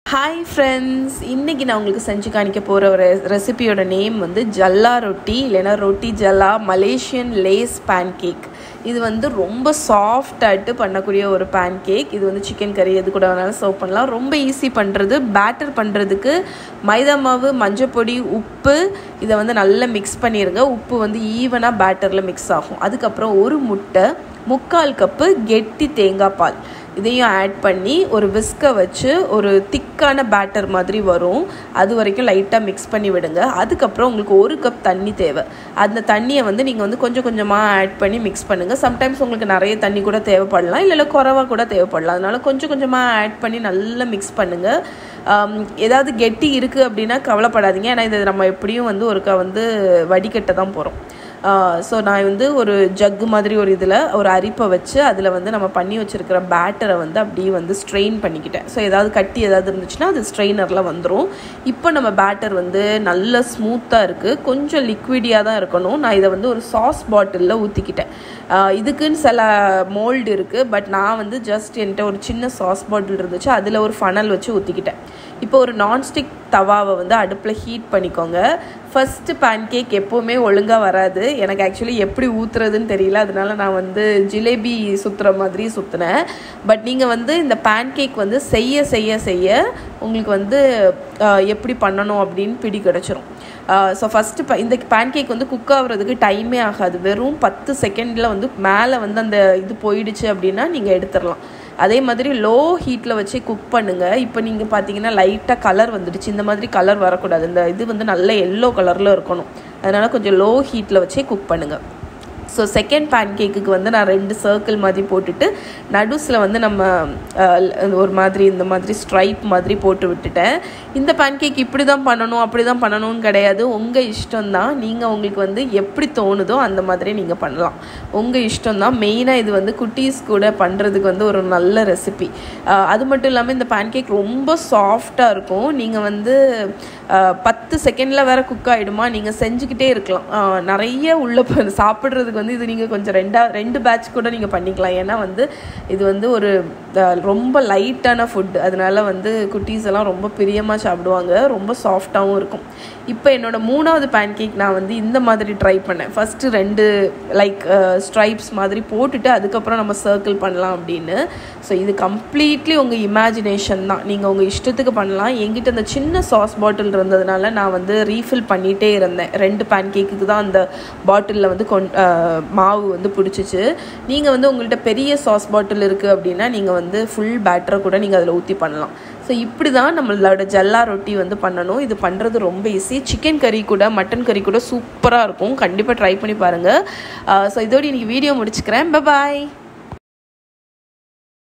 hi friends இன்றைக்கி நான் உங்களுக்கு செஞ்சு காணிக்க போகிற ஒரு ரெசிபியோட நேம் வந்து ஜல்லா ரொட்டி இல்லைன்னா ரொட்டி ஜல்லா மலேசியன் லேஸ் பேன் கேக் இது வந்து ரொம்ப சாஃப்டாட்டு பண்ணக்கூடிய ஒரு பேன் கேக் இது வந்து சிக்கன் கறி எது கூட வேணாலும் சர்வ் பண்ணலாம் ரொம்ப ஈஸி பண்ணுறது பேட்டர் பண்ணுறதுக்கு மைதா மாவு மஞ்சப்பொடி உப்பு இதை வந்து நல்லா மிக்ஸ் பண்ணிடுங்க உப்பு வந்து ஈவனாக பேட்டரில் மிக்ஸ் ஆகும் அதுக்கப்புறம் ஒரு முட்டை முக்கால் கப்பு கெட்டி தேங்காய் பால் இதையும் ஆட் பண்ணி ஒரு விஸ்கை வச்சு ஒரு திக்கான பேட்டர் மாதிரி வரும் அது வரைக்கும் லைட்டாக மிக்ஸ் பண்ணி விடுங்க அதுக்கப்புறம் உங்களுக்கு ஒரு கப் தண்ணி தேவை அந்த தண்ணியை வந்து நீங்கள் வந்து கொஞ்சம் கொஞ்சமாக ஆட் பண்ணி மிக்ஸ் பண்ணுங்கள் சம்டைம்ஸ் உங்களுக்கு நிறைய தண்ணி கூட தேவைப்படலாம் இல்லை குறவாக கூட தேவைப்படலாம் அதனால கொஞ்சம் கொஞ்சமாக ஆட் பண்ணி நல்லா மிக்ஸ் பண்ணுங்கள் ஏதாவது கெட்டி இருக்குது அப்படின்னா கவலைப்படாதீங்க ஏன்னா இதை நம்ம எப்படியும் வந்து ஒருக்கா வந்து வடிகட்ட தான் போகிறோம் ஸோ நான் வந்து ஒரு ஜக்கு மாதிரி ஒரு இதில் ஒரு அரிப்பை வச்சு அதில் வந்து நம்ம பண்ணி வச்சுருக்கிற பேட்டரை வந்து அப்படியே வந்து ஸ்ட்ரெயின் பண்ணிக்கிட்டேன் ஸோ ஏதாவது கட்டி ஏதாவது இருந்துச்சுன்னா அது ஸ்ட்ரெயினரில் வந்துடும் இப்போ நம்ம பேட்டர் வந்து நல்ல ஸ்மூத்தாக இருக்குது கொஞ்சம் லிக்விடியாக தான் இருக்கணும் நான் இதை வந்து ஒரு சாஸ் பாட்டிலில் ஊற்றிக்கிட்டேன் இதுக்குன்னு சில மோல்டு இருக்குது பட் நான் வந்து ஜஸ்ட் என்கிட்ட ஒரு சின்ன சாஸ் பாட்டில் இருந்துச்சு அதில் ஒரு ஃபனல் வச்சு ஊற்றிக்கிட்டேன் இப்போ ஒரு நான்ஸ்டிக் தவாவை வந்து அடுப்பில் ஹீட் பண்ணிக்கோங்க ஃபஸ்ட்டு பேன் கேக் எப்போவுமே ஒழுங்காக வராது எனக்கு ஆக்சுவலி எப்படி ஊற்றுறதுன்னு தெரியல அதனால நான் வந்து ஜிலேபி சுற்றுற மாதிரி சுற்றினேன் பட் நீங்கள் வந்து இந்த பேன் கேக் வந்து செய்ய செய்ய செய்ய உங்களுக்கு வந்து எப்படி பண்ணணும் அப்படின்னு பிடி கிடச்சிரும் ஸோ ஃபஸ்ட்டு இந்த பேன் கேக் வந்து குக் ஆகுறதுக்கு டைமே ஆகாது வெறும் பத்து செகண்டில் வந்து மேலே வந்து அந்த இது போயிடுச்சு அப்படின்னா நீங்கள் எடுத்துடலாம் அதே மாதிரி லோ ஹீட்டில் வச்சு குக் பண்ணுங்கள் இப்போ நீங்கள் பார்த்தீங்கன்னா லைட்டாக கலர் வந்துடுச்சு இந்த மாதிரி கலர் வரக்கூடாது இந்த இது வந்து நல்ல எல்லோ கலரில் இருக்கணும் அதனால் கொஞ்சம் லோ ஹீட்டில் வச்சே குக் பண்ணுங்கள் ஸோ செகண்ட் பேன் கேக்குக்கு வந்து நான் ரெண்டு சர்க்கிள் மாதிரி போட்டுட்டு நடுஸில் வந்து நம்ம ஒரு மாதிரி இந்த மாதிரி ஸ்ட்ரைப் மாதிரி போட்டு விட்டுட்டேன் இந்த பேன் கேக் இப்படி தான் பண்ணணும் அப்படி தான் பண்ணணும்னு கிடையாது உங்கள் இஷ்டம் தான் நீங்கள் உங்களுக்கு வந்து எப்படி தோணுதோ அந்த மாதிரி நீங்கள் பண்ணலாம் உங்கள் இஷ்டம் தான் மெயினாக இது வந்து குட்டீஸ் கூட பண்ணுறதுக்கு வந்து ஒரு நல்ல ரெசிபி அது மட்டும் இல்லாமல் இந்த பேன் கேக் ரொம்ப சாஃப்டாக இருக்கும் நீங்கள் வந்து பத்து செகண்டில் வேறு குக் ஆகிடுமா நீங்கள் செஞ்சுக்கிட்டே இருக்கலாம் நிறைய உள்ள சாப்பிட்றதுக்கு வந்து இது நீங்கள் கொஞ்சம் ரெண்டா ரெண்டு பேட்ச் கூட நீங்கள் பண்ணிக்கலாம் ஏன்னா வந்து இது வந்து ஒரு ரொம்ப லைட்டான ஃபுட் அதனால வந்து குட்டீஸ் எல்லாம் ரொம்ப பிரியமாக சாப்பிடுவாங்க ரொம்ப சாஃப்டாகவும் இருக்கும் இப்போ என்னோடய மூணாவது பேன் கேக் நான் வந்து இந்த மாதிரி ட்ரை பண்ணேன் ஃபஸ்ட்டு ரெண்டு லைக் ஸ்ட்ரைப்ஸ் மாதிரி போட்டுட்டு அதுக்கப்புறம் நம்ம சர்க்கிள் பண்ணலாம் அப்படின்னு ஸோ இது கம்ப்ளீட்லி உங்கள் இமேஜினேஷன் தான் நீங்கள் உங்கள் இஷ்டத்துக்கு பண்ணலாம் எங்கிட்ட அந்த சின்ன சாஸ் பாட்டில் இருந்ததுனால நான் வந்து ரீஃபில் பண்ணிகிட்டே இருந்தேன் ரெண்டு பேன் கேக்குக்கு தான் அந்த பாட்டிலில் வந்து கொண் மாவு வந்து பிடிச்சிச்சு நீங்கள் வந்து உங்கள்கிட்ட பெரிய சாஸ் பாட்டில் இருக்குது அப்படின்னா நீங்கள் வந்து ஃபுல் பேட்டரை கூட நீங்கள் அதில் ஊற்றி பண்ணலாம் ஸோ இப்படி தான் நம்மளோட ஜல்லா ரொட்டி வந்து பண்ணணும் இது பண்ணுறது ரொம்ப ஈஸி சிக்கன் கறி கூட மட்டன் கறி கூட சூப்பராக இருக்கும் கண்டிப்பாக ட்ரை பண்ணி பாருங்கள் ஸோ இதோடு இன்றைக்கி வீடியோ முடிச்சுக்கிறேன் பாய்